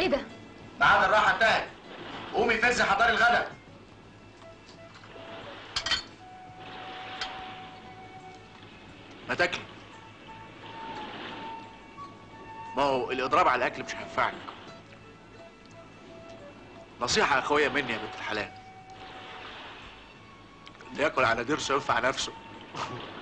ايه ده بعد الراحه انتهت قومي فزي حضري الغدا ما تاكلي ما هو الاضراب على الاكل مش هينفعك نصيحة أخوية مني يا بنت الحلال اللي ياكل على ضرسه ينفع نفسه